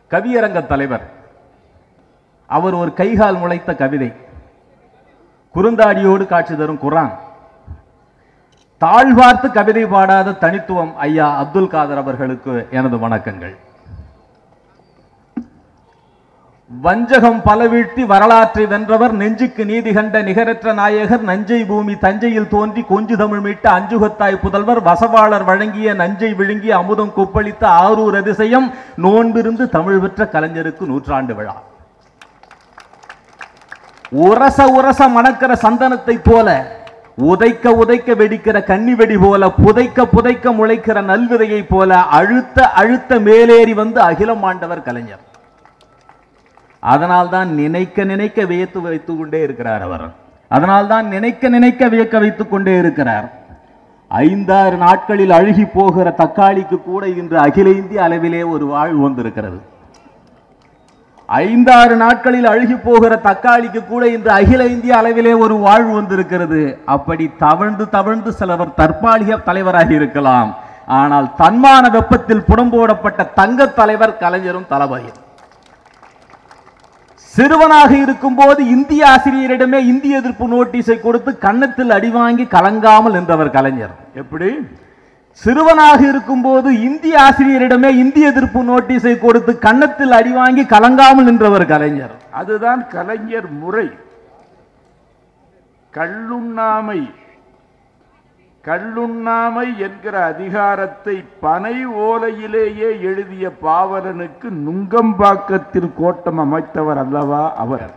கவியரங்க தலைவர் அவர் ஒரு கைகால் முளைத்த கவிதை குறுந்தாடியோடு காட்சி தரும் குரான் தாழ்வார்த்து கவிதை பாடாத தனித்துவம் ஐயா அப்துல் காதர் அவர்களுக்கு எனது வணக்கங்கள் வஞ்சகம் பல வீழ்த்தி வரலாற்றை வென்றவர் நெஞ்சுக்கு நீதி கண்ட நிகரற்ற நாயகர் நஞ்சை பூமி தஞ்சையில் தோன்றி கொஞ்சு தமிழ் மீட்ட அஞ்சுகத்தாய் புதல்வர் வசவாளர் வழங்கிய நஞ்சை விழுங்கி அமுதம் கொப்பளித்த ஆரூர் அதிசயம் நோன்பிருந்து தமிழ் பெற்ற கலைஞருக்கு நூற்றாண்டு விழா உரச உரச மணக்கிற சந்தனத்தை போல உதைக்க உதைக்க வெடிக்கிற கன்னி வெடி போல புதைக்க புதைக்க முளைக்கிற நல்விதையை போல அழுத்த அழுத்த மேலேறி வந்து அகிலம் ஆண்டவர் கலைஞர் அதனால்தான் நினைக்க நினைக்க வியத்து வைத்துக் கொண்டே இருக்கிறார் அவர் அதனால்தான் நினைக்க நினைக்க வியக்க வைத்துக் கொண்டே இருக்கிறார் ஐந்தாறு நாட்களில் அழுகி போகிற தக்காளிக்கு கூட இன்று அகில இந்திய அளவிலே ஒரு வாழ்வு வந்திருக்கிறது ஐந்தாறு நாட்களில் அழுகி போகிற தக்காளிக்கு கூட இன்று அகில இந்திய அளவிலே ஒரு வாழ்வு வந்திருக்கிறது அப்படி தவழ்ந்து தவழ்ந்து சிலவர் தற்பாலிக தலைவராகி இருக்கலாம் ஆனால் தன்மான வெப்பத்தில் புடம்போடப்பட்ட தங்க தலைவர் கலைஞரும் தளபதியும் சிறுவனாக இருக்கும்போது இந்திய ஆசிரியரிடமே இந்திய எதிர்ப்பு நோட்டீஸை கொடுத்து கன்னத்தில் அடி வாங்கி கலங்காமல் நின்றவர் கலைஞர் எப்படி சிறுவனாக இருக்கும்போது இந்திய ஆசிரியரிடமே இந்திய எதிர்ப்பு நோட்டீஸை கொடுத்து கன்னத்தில் அடி வாங்கி கலங்காமல் நின்றவர் கலைஞர் அதுதான் கலைஞர் முறை கள்ளுண்ணாமை கள்ளுண்ணாமை என்கிற அதிகாரத்தை பனை ஓலையிலேயே எழுதிய பாவலனுக்கு நுங்கம்பாக்கத்தில் கோட்டம் அமைத்தவர் அல்லவா அவர்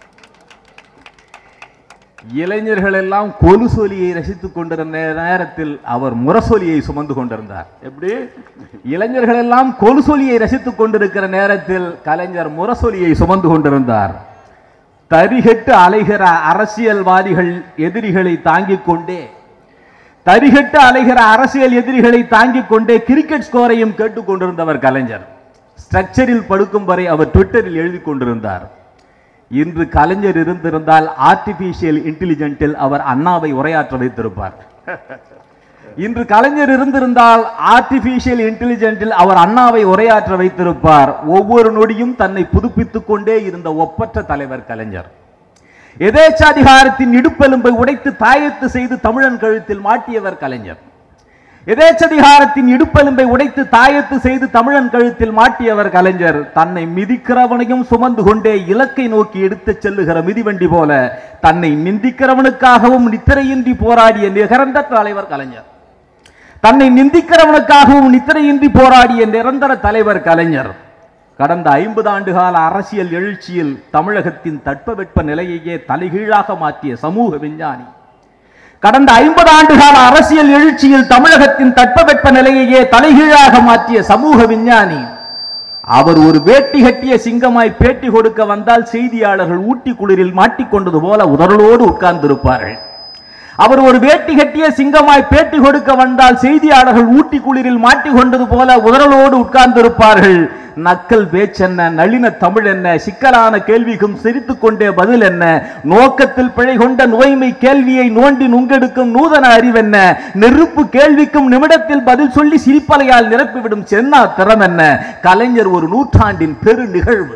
இளைஞர்கள் எல்லாம் கொலுசொலியை ரசித்துக் கொண்டிருந்த நேரத்தில் அவர் முரசொலியை சுமந்து கொண்டிருந்தார் எப்படி இளைஞர்கள் எல்லாம் கொலுசொலியை ரசித்துக் கொண்டிருக்கிற நேரத்தில் கலைஞர் முரசொலியை சுமந்து கொண்டிருந்தார் தரிகெட்டு அலைகிற அரசியல்வாதிகள் எதிரிகளை தாங்கிக் கொண்டே தரிகெட்டு அலைகிற அரசியல் எதிரிகளை தாங்கிக் கொண்டே கிரிக்கெட் ஸ்கோரையும் கேட்டுக் கொண்டிருந்தவர் கலைஞர் ஸ்ட்ரக்சரில் படுக்கும் வரை அவர் ட்விட்டரில் எழுதி கொண்டிருந்தார் இன்று கலைஞர் இருந்திருந்தால் ஆர்டிபிஷியல் இன்டெலிஜென்ட்டில் அவர் அண்ணாவை உரையாற்ற வைத்திருப்பார் இன்று கலைஞர் இருந்திருந்தால் ஆர்டிபிஷியல் இன்டெலிஜென்ட்டில் அவர் அண்ணாவை உரையாற்ற வைத்திருப்பார் ஒவ்வொரு நொடியும் தன்னை புதுப்பித்துக் கொண்டே இருந்த ஒப்பற்ற தலைவர் கலைஞர் எதேச்சாதிகாரத்தின் இடுப்பெலும்பை உடைத்து தாயத்து செய்து தமிழன் கழுத்தில் மாட்டியவர் கலைஞர் எதேச்சதிகாரத்தின் இடுப்பெலும்பை உடைத்து தாயத்து செய்து தமிழன் கழுத்தில் மாட்டியவர் கலைஞர் தன்னை மிதிக்கிறவனையும் சுமந்து கொண்டே இலக்கை நோக்கி எடுத்துச் செல்லுகிற மிதிவண்டி போல தன்னை நிந்திக்கிறவனுக்காகவும் நித்திரையின்றி போராடிய நிகரந்த தலைவர் கலைஞர் தன்னை நிந்திக்கிறவனுக்காகவும் நித்திரையின்றி போராடிய நிரந்தர தலைவர் கலைஞர் கடந்த ஐம்பது ஆண்டு கால அரசியல் எழுச்சியில் தமிழகத்தின் தட்பவெட்ப நிலையையே தலைகீழாக மாற்றிய சமூக விஞ்ஞானி கடந்த ஐம்பது ஆண்டு கால அரசியல் எழுச்சியில் தமிழகத்தின் தட்பவெட்ப நிலையையே தலைகீழாக மாற்றிய சமூக விஞ்ஞானி அவர் ஒரு வேட்டி கட்டிய சிங்கமாய் பேட்டி கொடுக்க வந்தால் செய்தியாளர்கள் ஊட்டி குளிரில் மாட்டிக்கொண்டது போல உதறலோடு உட்கார்ந்திருப்பார்கள் அவர் ஒரு வேட்டி கட்டிய சிங்கமாய் பேட்டி கொடுக்க வந்தால் செய்தியாளர்கள் ஊட்டி குளிரில் மாட்டிக்கொண்டது போல உதறலோடு உட்கார்ந்திருப்பார்கள் நக்கல் பேச்சென்ன நளின தமிழ் என்ன சிக்கலான கேள்விக்கும் சிரித்துக் கொண்டே பதில் என்ன நோக்கத்தில் பிழை கொண்ட நோய்மை கேள்வியை நோண்டி நுங்கெடுக்கும் நூதன அறிவென்ன நெருப்பு கேள்விக்கும் நிமிடத்தில் பதில் சொல்லி சிரிப்பலையால் நிரப்பிவிடும் சென்னா திறம் என்ன கலைஞர் ஒரு நூற்றாண்டின் பெரு நிகழ்வு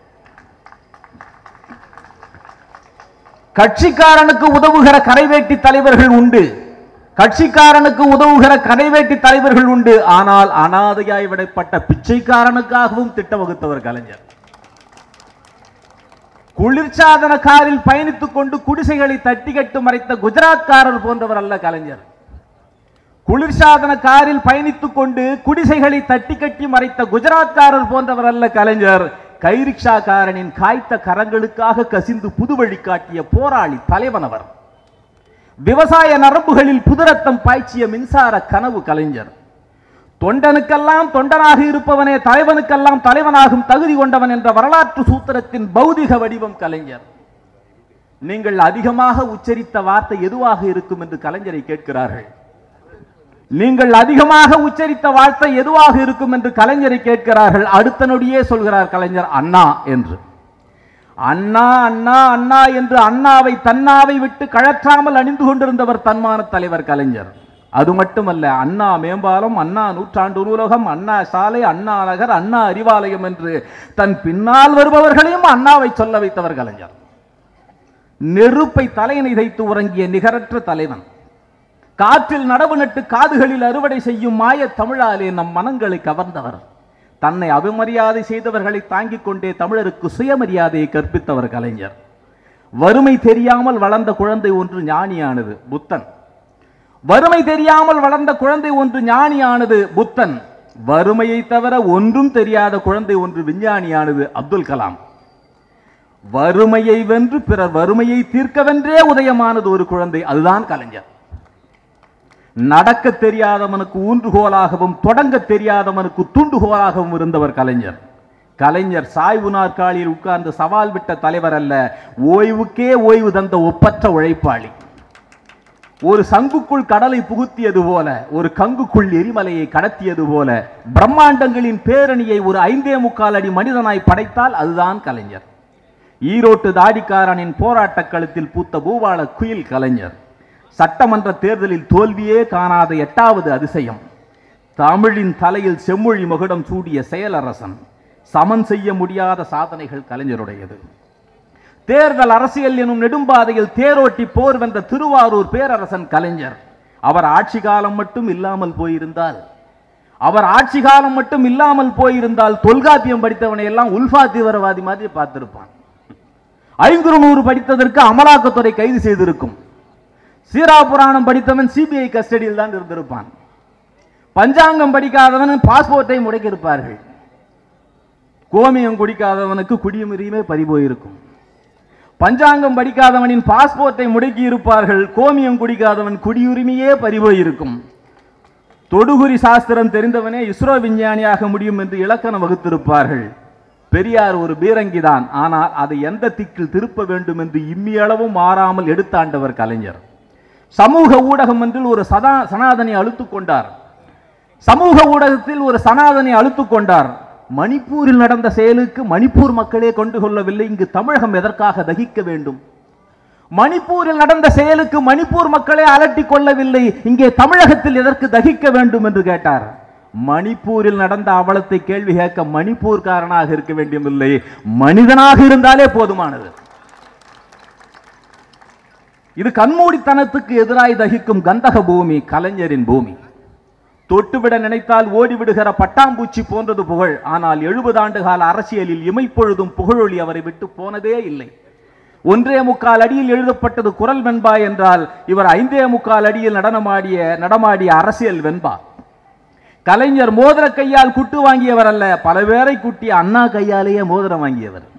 கட்சிக்காரனுக்கு உதவுகிற கரைவேட்டி தலைவர்கள் உண்டு கட்சிக்காரனுக்கு உதவுகிற கரைவேட்டி தலைவர்கள் உண்டு ஆனால் அனாதையாய் விடப்பட்ட பிச்சைக்காரனுக்காகவும் திட்டம் வகுத்தவர் கலைஞர் குளிர்சாதன காரில் பயணித்துக் கொண்டு குடிசைகளை தட்டி கட்டு மறைத்த குஜராத்காரர் போன்றவர் அல்ல கலைஞர் குளிர்சாதன காரில் பயணித்துக் கொண்டு குடிசைகளை தட்டி கட்டி மறைத்த குஜராத்காரர் போன்றவர் அல்ல கலைஞர் கைரிக்ஷாக்காரனின் காய்த்த கரங்களுக்காக கசிந்து புதுவழி காட்டிய போராளி தலைவன் அவர் விவசாய நரம்புகளில் புதுரத்தம் பாய்ச்சிய மின்சார கனவு கலைஞர் தொண்டனுக்கெல்லாம் தொண்டனாக இருப்பவனே தலைவனுக்கெல்லாம் தலைவனாகும் தகுதி கொண்டவன் என்ற வரலாற்று சூத்திரத்தின் பௌதிக வடிவம் கலைஞர் நீங்கள் அதிகமாக உச்சரித்த வார்த்தை எதுவாக இருக்கும் என்று கலைஞரை கேட்கிறார்கள் நீங்கள் அதிகமாக உச்சரித்த வார்த்தை எதுவாக இருக்கும் என்று கலைஞரை கேட்கிறார்கள் அடுத்த நொடியே சொல்கிறார் கலைஞர் அண்ணா என்று அண்ணா அண்ணா அண்ணா என்று அண்ணாவை தன்னாவை விட்டு கழற்றாமல் அணிந்து கொண்டிருந்தவர் தன்மான தலைவர் கலைஞர் அது மட்டுமல்ல அண்ணா மேம்பாலம் அண்ணா நூற்றாண்டு நூலகம் அண்ணா சாலை அண்ணா நகர் அண்ணா அறிவாலயம் என்று தன் பின்னால் வருபவர்களையும் அண்ணாவை சொல்ல வைத்தவர் கலைஞர் நெருப்பை தலையணை தைத்து உறங்கிய நிகரற்ற தலைவன் காற்றில் நடவு நட்டு காதுகளில் அறுவடை செய்யும் மாய தமிழாலே நம் மனங்களை கவர்ந்தவர் தன்னை அவமரியாதை செய்தவர்களை தாங்கிக் கொண்டே தமிழருக்கு சுயமரியாதையை கற்பித்தவர் கலைஞர் வறுமை தெரியாமல் வளர்ந்த குழந்தை ஒன்று ஞானியானது புத்தன் வறுமை தெரியாமல் வளர்ந்த குழந்தை ஒன்று ஞானியானது புத்தன் வறுமையை தவிர ஒன்றும் தெரியாத குழந்தை ஒன்று விஞ்ஞானியானது அப்துல் கலாம் வறுமையை வென்று பிறர் வறுமையை தீர்க்கவென்றே உதயமானது ஒரு குழந்தை அதுதான் கலைஞர் நடக்க தெரியாதவனுக்கு ஊன்றுகோலாகவும் தொடங்க தெரியாதவனுக்கு தூண்டுகோலாகவும் இருந்தவர் கலைஞர் கலைஞர் சாய்வு நாற்காலியில் உட்கார்ந்து சவால் விட்ட தலைவர் அல்ல ஓய்வுக்கே ஓய்வு தந்த ஒப்பற்ற உழைப்பாளி ஒரு சங்குக்குள் கடலை புகுத்தியது போல ஒரு கங்குக்குள் எரிமலையை கடத்தியது போல பிரம்மாண்டங்களின் பேரணியை ஒரு ஐந்தே முக்கால் அடி மனிதனாய் படைத்தால் அதுதான் கலைஞர் ஈரோட்டு தாடிக்காரனின் போராட்டக் களத்தில் பூத்த பூவாள குயில் கலைஞர் சட்டமன்ற தேர்தலில் தோல்வியே காணாத எட்டாவது அதிசயம் தமிழின் தலையில் செம்மொழி மகுடம் சூடிய செயலரசன் சமன் செய்ய முடியாத சாதனைகள் கலைஞருடையது தேர்தல் அரசியல் எனும் நெடும்பாதையில் தேரோட்டி போர் வென்ற திருவாரூர் பேரரசன் கலைஞர் அவர் ஆட்சி காலம் மட்டும் இல்லாமல் போயிருந்தால் அவர் ஆட்சி காலம் மட்டும் இல்லாமல் போயிருந்தால் தொல்காப்பியம் படித்தவனை எல்லாம் உல்ஃபா தீவிரவாதி மாதிரி பார்த்திருப்பான் ஐங்குறு நூறு படித்ததற்கு அமலாக்கத்துறை கைது செய்திருக்கும் சீரா புராணம் படித்தவன் சிபிஐ கஸ்டடியில் தான் இருந்திருப்பான் பஞ்சாங்கம் படிக்காதவன் பாஸ்போர்ட்டை முடக்கியிருப்பார்கள் கோமியம் குடிக்காதவனுக்கு குடியுரிமை பறிபோயிருக்கும் பஞ்சாங்கம் படிக்காதவனின் பாஸ்போர்ட்டை முடக்கி இருப்பார்கள் கோமியம் குடிக்காதவன் குடியுரிமையே பறிபோயிருக்கும் தொடுகுறி சாஸ்திரம் தெரிந்தவனே இஸ்ரோ விஞ்ஞானியாக முடியும் என்று இலக்கணம் வகுத்திருப்பார்கள் பெரியார் ஒரு பீரங்கிதான் ஆனால் அதை எந்த திக்கில் திருப்ப வேண்டும் என்று இம்மியளவும் மாறாமல் எடுத்தாண்டவர் கலைஞர் சமூக ஊடகம் ஒன்றில் ஒரு சதா சனாதனை அழுத்துக் கொண்டார் சமூக ஊடகத்தில் ஒரு சனாதனை அழுத்துக் கொண்டார் மணிப்பூரில் நடந்த செயலுக்கு மணிப்பூர் மக்களே கொண்டு கொள்ளவில்லை இங்கு தமிழகம் எதற்காக தகிக்க வேண்டும் மணிப்பூரில் நடந்த செயலுக்கு மணிப்பூர் மக்களே அலட்டிக் கொள்ளவில்லை இங்கே தமிழகத்தில் எதற்கு தகிக்க வேண்டும் என்று கேட்டார் மணிப்பூரில் நடந்த அவலத்தை கேள்வி கேட்க மணிப்பூர்காரனாக இருக்க வேண்டியதில்லை மனிதனாக இருந்தாலே போதுமானது இது கண்மூடித்தனத்துக்கு எதிராய் தகிக்கும் கந்தக பூமி கலைஞரின் பூமி தொட்டுவிட நினைத்தால் ஓடிவிடுகிற பட்டாம்பூச்சி போன்றது புகழ் ஆனால் எழுபது ஆண்டு கால அரசியலில் இமைப்பொழுதும் புகழொளி அவரை விட்டு போனதே இல்லை ஒன்றே முக்கால் அடியில் எழுதப்பட்டது குரல் வெண்பா என்றால் இவர் ஐந்தே முக்கால் அடியில் நடனமாடிய நடமாடிய அரசியல் வெண்பா கலைஞர் மோதிர கையால் குட்டு வாங்கியவர் அல்ல பல பேரை குட்டிய அண்ணா கையாலேயே மோதிரம் வாங்கியவர்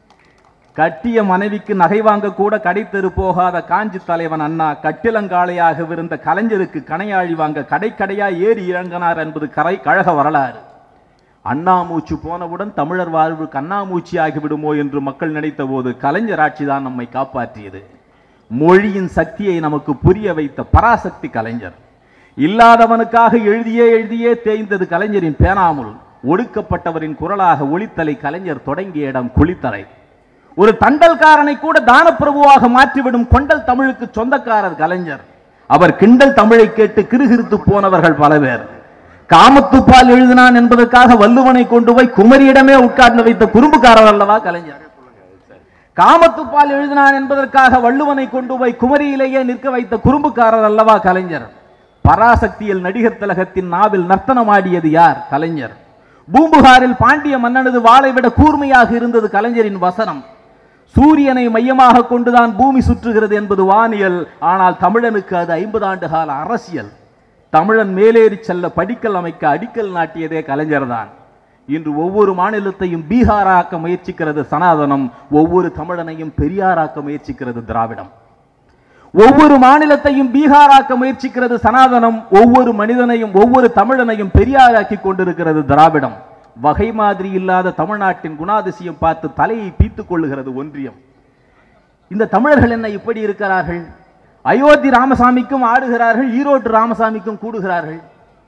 கட்டிய மனைவிக்கு நகை வாங்க கூட கடைத்தெரு போகாத காஞ்சி தலைவன் அண்ணா கட்டிலங்காளையாக இருந்த கலைஞருக்கு கணையாழி வாங்க கடைக்கடையா ஏறி இறங்கினார் என்பது கரை கழக வரலாறு அண்ணா மூச்சு போனவுடன் தமிழர் வாழ்வு கண்ணாமூச்சி ஆகிவிடுமோ என்று மக்கள் நினைத்த போது கலைஞர் ஆட்சிதான் நம்மை காப்பாற்றியது மொழியின் சக்தியை நமக்கு புரிய வைத்த பராசக்தி கலைஞர் இல்லாதவனுக்காக எழுதியே எழுதியே தேய்ந்தது கலைஞரின் பேனாமுல் ஒடுக்கப்பட்டவரின் குரலாக ஒளித்தலை கலைஞர் தொடங்கிய இடம் குளித்தலை ஒரு தண்டல்காரனை கூட தானப்பிரபுவாக மாற்றிவிடும் கொண்டல் தமிழுக்கு சொந்தக்காரர் கலைஞர் அவர் கிண்டல் தமிழை கேட்டு கிறுகிறுத்து போனவர்கள் பல பேர் காமத்துப்பால் எழுதினான் என்பதற்காக வள்ளுவனை கொண்டு போய் குமரியிடமே உட்கார்ந்து வைத்த குறும்புக்காரர் அல்லவா கலைஞர் காமத்துப்பால் எழுதினான் என்பதற்காக வள்ளுவனை கொண்டு போய் குமரியிலேயே நிற்க வைத்த குறும்புக்காரர் அல்லவா கலைஞர் பராசக்தியில் நடிகர் திலகத்தின் நாவில் நர்த்தனமாடியது யார் கலைஞர் பூம்புகாரில் பாண்டிய மன்னனது வாளை விட கூர்மையாக இருந்தது கலைஞரின் வசனம் சூரியனை மையமாக கொண்டுதான் பூமி சுற்றுகிறது என்பது வானியல் ஆனால் தமிழனுக்கு அது ஐம்பது ஆண்டு கால அரசியல் தமிழன் மேலேறி செல்ல படிக்கல் அமைக்க அடிக்கல் நாட்டியதே கலைஞர்தான் இன்று ஒவ்வொரு மாநிலத்தையும் பீகாராக்க முயற்சிக்கிறது சனாதனம் ஒவ்வொரு தமிழனையும் பெரியாராக்க முயற்சிக்கிறது திராவிடம் ஒவ்வொரு மாநிலத்தையும் பீகாராக்க முயற்சிக்கிறது சனாதனம் ஒவ்வொரு மனிதனையும் ஒவ்வொரு தமிழனையும் பெரியாராக்கி கொண்டிருக்கிறது திராவிடம் வகை மாதிரி இல்லாத தமிழ்நாட்டின் குணாதிசயம் பார்த்து தலையை பீத்துக் கொள்ளுகிறது ஒன்றியம் இந்த தமிழர்கள் என்ன இப்படி இருக்கிறார்கள் அயோத்தி ராமசாமிக்கும் ஆடுகிறார்கள் ஈரோட்டு ராமசாமிக்கும் கூடுகிறார்கள்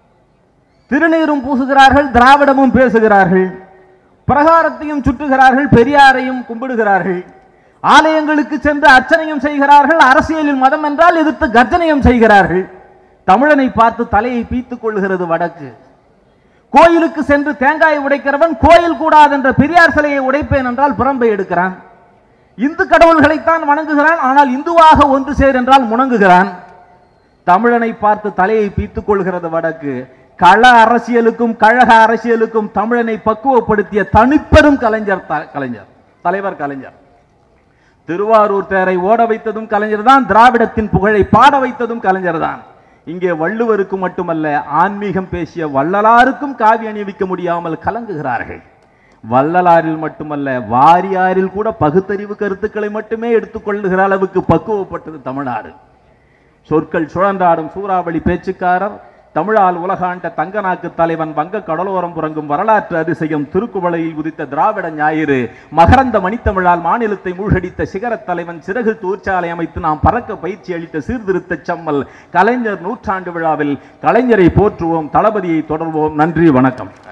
திருநீரும் பூசுகிறார்கள் திராவிடமும் பேசுகிறார்கள் பிரகாரத்தையும் சுட்டுகிறார்கள் பெரியாரையும் கும்பிடுகிறார்கள் ஆலயங்களுக்கு சென்று அர்ச்சனையும் செய்கிறார்கள் அரசியலில் மதம் என்றால் எதிர்த்து கர்ஜனையும் செய்கிறார்கள் தமிழனை பார்த்து தலையை பீத்துக் கொள்கிறது வடக்கு கோயிலுக்கு சென்று தேங்காய் உடைக்கிறவன் கோயில் கூடாதென்ற பெரியார் சிலையை உடைப்பேன் என்றால் புறம்பை எடுக்கிறான் இந்து கடவுள்களைத்தான் வணங்குகிறான் ஆனால் இந்துவாக ஒன்று சேர் என்றால் முணங்குகிறான் தமிழனை பார்த்து தலையை பீத்துக் கொள்கிறது வடக்கு கள அரசியலுக்கும் கழக அரசியலுக்கும் தமிழனை பக்குவப்படுத்திய தனிப்பெரும் கலைஞர் த- கலைஞர் தலைவர் கலைஞர் திருவாரூர் தேரை ஓட வைத்ததும் கலைஞர் தான் திராவிடத்தின் புகழை பாட வைத்ததும் கலைஞர் தான் இங்கே வள்ளுவருக்கு மட்டுமல்ல ஆன்மீகம் பேசிய வள்ளலாருக்கும் காவி அணிவிக்க முடியாமல் கலங்குகிறார்கள் வள்ளலாரில் மட்டுமல்ல வாரியாரில் கூட பகுத்தறிவு கருத்துக்களை மட்டுமே எடுத்துக்கொள்ளுகிற அளவுக்கு பக்குவப்பட்டது தமிழ்நாடு சொற்கள் சுழன்றாடும் சூறாவளி பேச்சுக்காரர் தமிழால் உலகாண்ட தங்கநாக்கு தலைவன் வங்க கடலோரம் புறங்கும் வரலாற்று அதிசயம் திருக்குவளையில் உதித்த திராவிட ஞாயிறு மகரந்த மணித்தமிழால் மாநிலத்தை மூழ்கடித்த சிகரத் தலைவன் சிறகு தூர்ச்சாலை அமைத்து நாம் பறக்க பயிற்சி அளித்த சீர்திருத்த செம்மல் கலைஞர் நூற்றாண்டு விழாவில் கலைஞரை போற்றுவோம் தளபதியை தொடர்வோம் நன்றி வணக்கம்